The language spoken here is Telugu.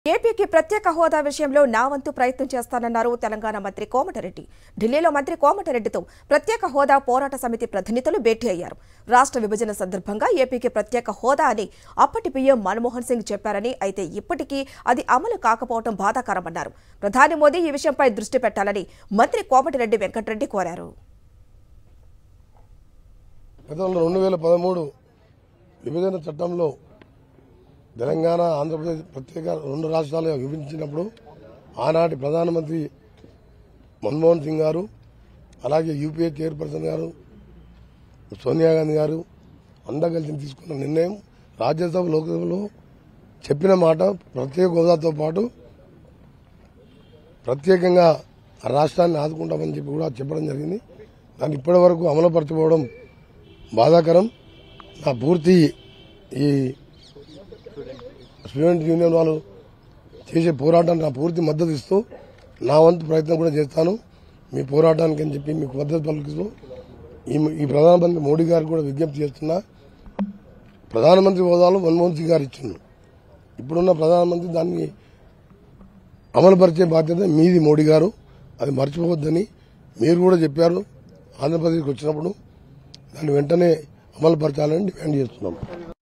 ఏపీకి ప్రత్యేక హోదా విషయంలో నా వంతు ప్రయత్నం చేస్తానన్నారు తెలంగాణ మంత్రి కోమటిరెడ్డి ఢిల్లీలో మంత్రి కోమటిరెడ్డితో ప్రత్యేక హోదా పోరాట సమితి ప్రతినిధులు భేటీ అయ్యారు రాష్ట్ర విభజన సందర్భంగా ఏపీకి ప్రత్యేక హోదా అని అప్పటి పీఎం మన్మోహన్ సింగ్ చెప్పారని అయితే ఇప్పటికీ అది అమలు కాకపోవడం బాధాకరమన్నారు ప్రధాని మోదీ ఈ విషయంపై దృష్టి పెట్టాలని మంత్రి కోమటిరెడ్డి వెంకటరెడ్డి కోరారు గతంలో రెండు వేల పదమూడు విభజన చట్టంలో తెలంగాణ ఆంధ్రప్రదేశ్ ప్రత్యేక రెండు రాష్ట్రాలుగా విభజించినప్పుడు ఆనాటి ప్రధానమంత్రి మన్మోహన్ సింగ్ గారు అలాగే యూపీఏ చైర్పర్సన్ గారు సోనియా గాంధీ గారు అందరూ కలిసి తీసుకున్న నిర్ణయం రాజ్యసభ లోక్సభలో చెప్పిన మాట ప్రత్యేక హోదాతో పాటు ప్రత్యేకంగా ఆ రాష్ట్రాన్ని ఆదుకుంటామని చెప్పి కూడా చెప్పడం జరిగింది దాన్ని ఇప్పటి వరకు అమలుపరచకపోవడం బాధాకరం నా పూర్తి ఈ స్టూడెంట్ యూనియన్ వాళ్ళు చేసే పోరాటానికి నా పూర్తి మద్దతు ఇస్తూ నా వంతు ప్రయత్నం కూడా చేస్తాను మీ పోరాటానికి అని చెప్పి మీకు మద్దతు పలుకుతూ ఈ ఈ ప్రధానమంత్రి మోడీ గారికి కూడా విజ్ఞప్తి చేస్తున్నా ప్రధానమంత్రి హోదాలో మన్మోహన్ సింగ్ గారు ఇచ్చిండు ఇప్పుడున్న ప్రధానమంత్రి దాన్ని అమలుపరిచే బాధ్యత మీది మోడీ గారు అది మర్చిపోవద్దని మీరు కూడా చెప్పారు ఆంధ్రప్రదేశ్కి వచ్చినప్పుడు దాన్ని వెంటనే అమలుపరచాలని డిమాండ్ చేస్తున్నాం